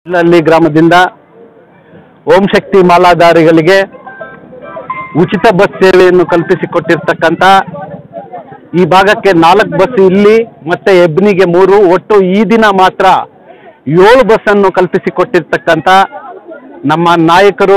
ಇಲ್ಲಲ್ಲಿ ಗ್ರಾಮದಿಂದ ಓಂ ಶಕ್ತಿ ಮಾಲಾಧಾರಿಗಳಿಗೆ ಉಚಿತ ಬಸ್ ಸೇವೆಯನ್ನು ಕಲ್ಪಿಸಿಕೊಟ್ಟಿರ್ತಕ್ಕಂಥ ಈ ಭಾಗಕ್ಕೆ ನಾಲ್ಕು ಬಸ್ ಇಲ್ಲಿ ಮತ್ತೆ ಎಬ್ನಿಗೆ ಮೂರು ಒಟ್ಟು ಈ ದಿನ ಮಾತ್ರ ಏಳು ಬಸ್ಸನ್ನು ಕಲ್ಪಿಸಿಕೊಟ್ಟಿರ್ತಕ್ಕಂಥ ನಮ್ಮ ನಾಯಕರು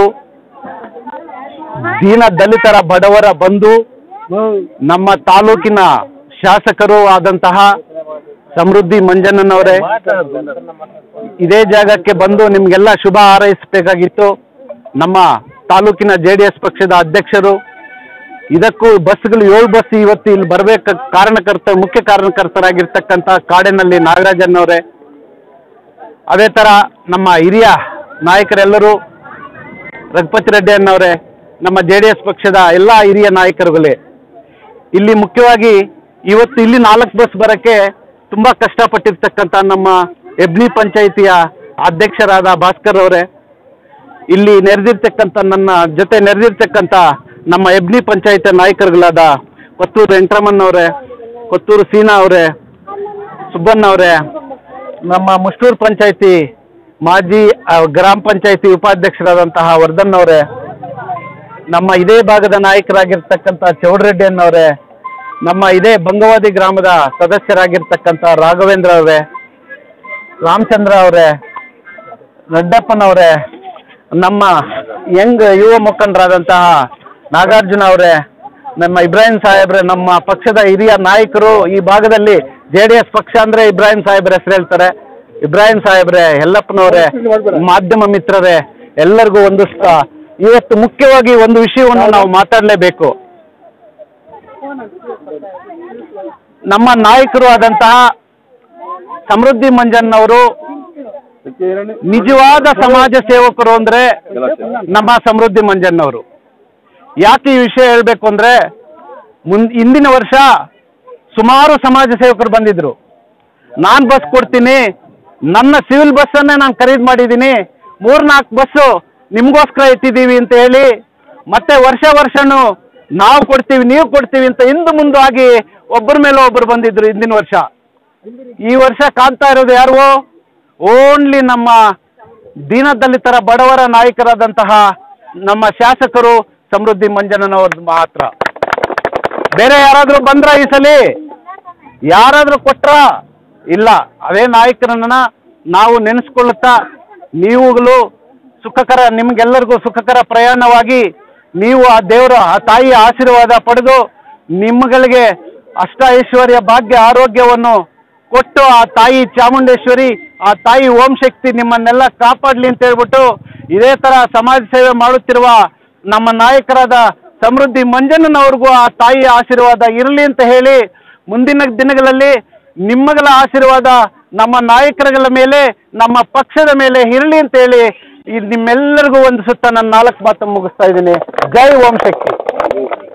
ದೀನ ದಲಿತರ ಬಡವರ ಬಂಧು ನಮ್ಮ ತಾಲೂಕಿನ ಶಾಸಕರು ಆದಂತಹ ಸಮೃದ್ಧಿ ಮಂಜಣ್ಣನವರೇ ಇದೇ ಜಾಗಕ್ಕೆ ಬಂದು ನಿಮಗೆಲ್ಲ ಶುಭ ಹಾರೈಸಬೇಕಾಗಿತ್ತು ನಮ್ಮ ತಾಲೂಕಿನ ಜೆ ಡಿ ಎಸ್ ಪಕ್ಷದ ಅಧ್ಯಕ್ಷರು ಇದಕ್ಕೂ ಬಸ್ಗಳು ಏಳು ಬಸ್ ಇವತ್ತು ಇಲ್ಲಿ ಬರಬೇಕ ಕಾರಣಕರ್ತ ಮುಖ್ಯ ಕಾರಣಕರ್ತರಾಗಿರ್ತಕ್ಕಂಥ ಕಾಡಿನಲ್ಲಿ ನಾಗರಾಜನ್ನವರೇ ಅದೇ ಥರ ನಮ್ಮ ಹಿರಿಯ ನಾಯಕರೆಲ್ಲರೂ ರಘುಪತಿ ರೆಡ್ಡಿ ಅನ್ನವರೇ ನಮ್ಮ ಜೆ ಡಿ ಎಸ್ ಪಕ್ಷದ ಎಲ್ಲ ಹಿರಿಯ ನಾಯಕರುಗಳೇ ಇಲ್ಲಿ ಮುಖ್ಯವಾಗಿ ಇವತ್ತು ಇಲ್ಲಿ ನಾಲ್ಕು ಬಸ್ ಬರೋಕ್ಕೆ ತುಂಬ ಕಷ್ಟಪಟ್ಟಿರ್ತಕ್ಕಂಥ ನಮ್ಮ ಎಬ್ನಿ ಪಂಚಾಯಿತಿಯ ಅಧ್ಯಕ್ಷರಾದ ಭಾಸ್ಕರ್ ಅವರೇ ಇಲ್ಲಿ ನೆರೆದಿರ್ತಕ್ಕಂಥ ನನ್ನ ಜೊತೆ ನೆರೆದಿರ್ತಕ್ಕಂಥ ನಮ್ಮ ಎಬ್ನಿ ಪಂಚಾಯಿತಿಯ ನಾಯಕರುಗಳಾದ ಕೊತ್ತೂರು ವೆಂಕಟರಮಣ್ಣವರೇ ಕೊತ್ತೂರು ಸೀನಾ ಅವರೇ ಸುಬ್ಬಣ್ಣ ಅವರೇ ನಮ್ಮ ಮುಷ್ಟೂರು ಪಂಚಾಯಿತಿ ಮಾಜಿ ಆ, ಗ್ರಾಮ ಪಂಚಾಯಿತಿ ಉಪಾಧ್ಯಕ್ಷರಾದಂತಹ ವರ್ಧನ್ ಅವರೇ ನಮ್ಮ ಇದೇ ಭಾಗದ ನಾಯಕರಾಗಿರ್ತಕ್ಕಂಥ ಚೌಡರೆಡ್ಡಿ ಅನ್ನೋರೆ ನಮ್ಮ ಇದೇ ಬಂಗವಾದಿ ಗ್ರಾಮದ ಸದಸ್ಯರಾಗಿರ್ತಕ್ಕಂಥ ರಾಘವೇಂದ್ರ ಅವರೇ ರಾಮಚಂದ್ರ ಅವರೇ ರೆಡ್ಡಪ್ಪನವರೇ ನಮ್ಮ ಯಂಗ್ ಯುವ ಮುಖಂಡರಾದಂತಹ ನಾಗಾರ್ಜುನ ಅವರೇ ನಮ್ಮ ಇಬ್ರಾಹಿಂ ಸಾಹೇಬ್ರೆ ನಮ್ಮ ಪಕ್ಷದ ಹಿರಿಯ ನಾಯಕರು ಈ ಭಾಗದಲ್ಲಿ ಜೆ ಡಿ ಎಸ್ ಪಕ್ಷ ಅಂದರೆ ಇಬ್ರಾಹಿಂ ಸಾಹೇಬ್ರ ಹೆಸರು ಹೇಳ್ತಾರೆ ಇಬ್ರಾಹಿಂ ಸಾಹೇಬ್ರೆ ಯಲ್ಲಪ್ಪನವರೇ ಮಾಧ್ಯಮ ಮಿತ್ರರೇ ಎಲ್ಲರಿಗೂ ಒಂದಿಸ್ತಾ ಇವತ್ತು ಮುಖ್ಯವಾಗಿ ಒಂದು ವಿಷಯವನ್ನು ನಾವು ಮಾತಾಡಲೇಬೇಕು ನಮ್ಮ ನಾಯಕರು ಆದಂತಹ ಸಮೃದ್ಧಿ ಮಂಜನ್ನವರು ನಿಜವಾದ ಸಮಾಜ ಸೇವಕರು ಅಂದ್ರೆ ನಮ್ಮ ಸಮೃದ್ಧಿ ಮಂಜನ್ನವರು ಯಾಕೆ ಈ ವಿಷಯ ಹೇಳಬೇಕು ಅಂದ್ರೆ ಮುನ್ ಹಿಂದಿನ ವರ್ಷ ಸುಮಾರು ಸಮಾಜ ಸೇವಕರು ಬಂದಿದ್ರು ನಾನು ಬಸ್ ಕೊಡ್ತೀನಿ ನನ್ನ ಸಿವಿಲ್ ಬಸ್ಸನ್ನೇ ನಾನು ಖರೀದಿ ಮಾಡಿದ್ದೀನಿ ಮೂರ್ನಾಲ್ಕು ಬಸ್ಸು ನಿಮಗೋಸ್ಕರ ಇಟ್ಟಿದ್ದೀವಿ ಅಂತ ಹೇಳಿ ಮತ್ತೆ ವರ್ಷ ವರ್ಷನೂ ನಾವು ಕೊಡ್ತೀವಿ ನೀವು ಕೊಡ್ತೀವಿ ಅಂತ ಹಿಂದೆ ಮುಂದೆ ಆಗಿ ಒಬ್ಬರ ಮೇಲೆ ಒಬ್ಬರು ಬಂದಿದ್ರು ಹಿಂದಿನ ವರ್ಷ ಈ ವರ್ಷ ಕಾಣ್ತಾ ಇರೋದು ಯಾರು ಓನ್ಲಿ ನಮ್ಮ ದೀನದಲಿತರ ಬಡವರ ನಾಯಕರಾದಂತಹ ನಮ್ಮ ಶಾಸಕರು ಸಮೃದ್ಧಿ ಮಂಜಣ್ಣನವ್ರದ್ದು ಮಾತ್ರ ಬೇರೆ ಯಾರಾದರೂ ಬಂದ್ರ ಈ ಸಲ ಯಾರಾದರೂ ಕೊಟ್ರ ಇಲ್ಲ ಅದೇ ನಾಯಕರನ್ನ ನಾವು ನೆನೆಸ್ಕೊಳ್ಳುತ್ತಾ ನೀವುಗಳು ಸುಖಕರ ನಿಮ್ಗೆಲ್ಲರಿಗೂ ಸುಖಕರ ಪ್ರಯಾಣವಾಗಿ ನೀವು ಆ ದೇವರ ಆ ತಾಯಿಯ ಆಶೀರ್ವಾದ ಪಡೆದು ನಿಮ್ಮಗಳಿಗೆ ಅಷ್ಟ ಐಶ್ವರ್ಯ ಭಾಗ್ಯ ಆರೋಗ್ಯವನ್ನು ಕೊಟ್ಟು ಆ ತಾಯಿ ಚಾಮುಂಡೇಶ್ವರಿ ಆ ತಾಯಿ ಓಂ ಶಕ್ತಿ ನಿಮ್ಮನ್ನೆಲ್ಲ ಕಾಪಾಡಲಿ ಅಂತ ಹೇಳ್ಬಿಟ್ಟು ಇದೇ ಥರ ಸಮಾಜ ಸೇವೆ ಮಾಡುತ್ತಿರುವ ನಮ್ಮ ನಾಯಕರಾದ ಸಮೃದ್ಧಿ ಮಂಜಣ್ಣನವ್ರಿಗೂ ಆ ತಾಯಿಯ ಆಶೀರ್ವಾದ ಇರಲಿ ಅಂತ ಹೇಳಿ ಮುಂದಿನ ದಿನಗಳಲ್ಲಿ ನಿಮ್ಮಗಳ ಆಶೀರ್ವಾದ ನಮ್ಮ ನಾಯಕರುಗಳ ಮೇಲೆ ನಮ್ಮ ಪಕ್ಷದ ಮೇಲೆ ಇರಲಿ ಅಂತ ಹೇಳಿ ಈ ನಿಮ್ಮೆಲ್ಲರಿಗೂ ಒಂದು ಸುತ್ತ ನನ್ನ ನಾಲ್ಕು ಮಾತು ಮುಗಿಸ್ತಾ ಇದ್ದೀನಿ ಜೈ ಓಂ ಶಕ್ತಿ